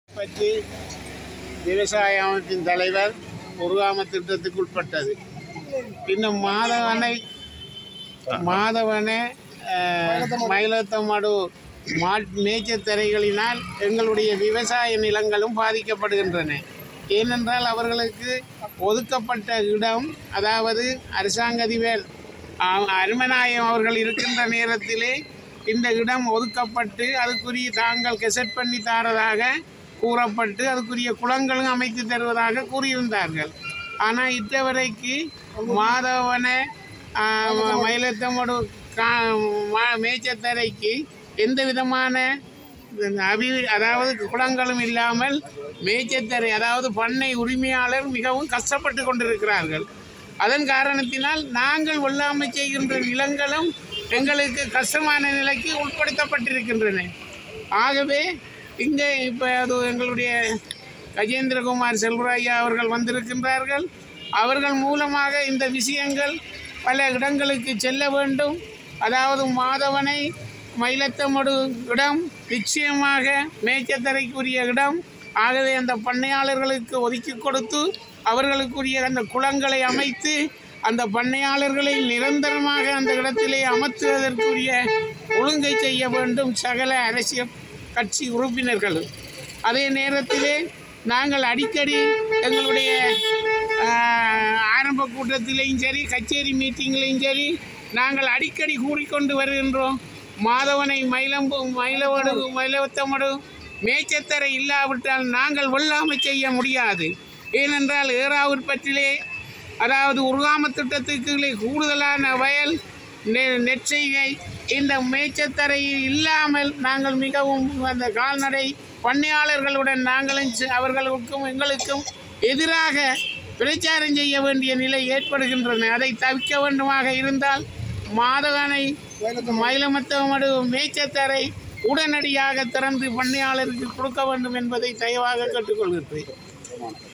பற்றி விவசாய அமைப்பின் தலைவர் உருவாம திட்டத்துக்கு உட்பட்டது இன்னும் மாதவனை மாதவனை அஹ், மயிலத்தமடு மா மேய்ச்சத்தரைகளினால் எங்களுடைய விவசாய நிலங்களும் பாதிக்கப்படுகின்றன ஏனென்றால் அவர்களுக்கு ஒதுக்கப்பட்ட இடம் அதாவது அரசாங்க அதிபர் அ- அருமநாயம் அவர்கள் இருக்கின்ற நேரத்திலே இந்த இடம் ஒதுக்கப்பட்டு அதுக்குரிய தாங்கள் கெசட் பண்ணி தாரதாக கூறப்பட்டு அதுக்குரிய குளங்களும் அமைத்து தருவதாக கூறியிருந்தார்கள் ஆனால் இத்தவரைக்கு மாதவன மயிலத்தமோடு கா மா- மேய்ச்சத்தரைக்கு எந்த விதமான அபி அதாவது குளங்களும் இல்லாமல் மேய்ச்சத்தரை அதாவது பண்ணை உரிமையாளர் மிகவும் கஷ்டப்பட்டு கொண்டிருக்கிறார்கள் அதன் காரணத்தினால் நாங்கள் வெள்ளாமை செய்கின்ற நிலங்களும் எங்களுக்கு கஷ்டமான நிலைக்கு உட்படுத்தப்பட்டிருக்கின்றன ஆகவே இங்கே இப்போ அது எங்களுடைய கஜேந்திரகுமார் செல்வராயா அவர்கள் வந்திருக்கின்றார்கள் அவர்கள் மூலமாக இந்த விஷயங்கள் பல இடங்களுக்கு செல்ல வேண்டும் அதாவது மாதவனை மயிலத்தமடு இடம் நிச்சயமாக மேய்ச்சத்தரைக்குரிய இடம் ஆகவே அந்த பண்ணையாளர்களுக்கு ஒதுக்கி கொடுத்து அவர்களுக்குரிய அந்த குளங்களை அமைத்து அந்த பண்ணையாளர்களை நிரந்தரமாக அந்த இடத்திலே அமர்த்துவதற்குரிய ஒழுங்கை செய்ய வேண்டும் சகல அரசியல் கட்சி உறுப்பினர்களும் அதே நேரத்திலே நாங்கள் அடிக்கடி எங்களுடைய ஆஹ், ஆரம்ப கூட்டத்திலையும் சரி கச்சேரி மீட்டிங்லையும் சரி நாங்கள் அடிக்கடி கூறிக்கொண்டு வருகின்றோம் மாதவனை மயிலம்பு மயிலவடு மயிலவத்தமடு மேய்ச்சத்தரை இல்லாவிட்டால் நாங்கள் வெள்ளாமை செய்ய முடியாது ஏனென்றால் ஏறா உற்பத்தியிலே அதாவது உருகாம திட்டத்துக்கு கூடுதலான வயல் நெ- நெற்செய்கை இந்த மேய்ச்சத்தரை இல்லாமல் நாங்கள் மிகவும் அந்த கால்நடை பண்ணையாளர்களுடன் நாங்களும் செ- அவர்களுக்கும் எங்களுக்கும் எதிராக பிரச்சாரம் செய்ய வேண்டிய நிலை ஏற்படுகின்றன அதை தவிர்க்க வேண்டுமாக இருந்தால் மாதவனை மயிலமத்தமடு மேய்ச்சத்தரை உடனடியாக திறந்து பண்ணையாளருக்கு கொடுக்க வேண்டும் என்பதை தயவாக கேட்டுக்கொள்கிறேன்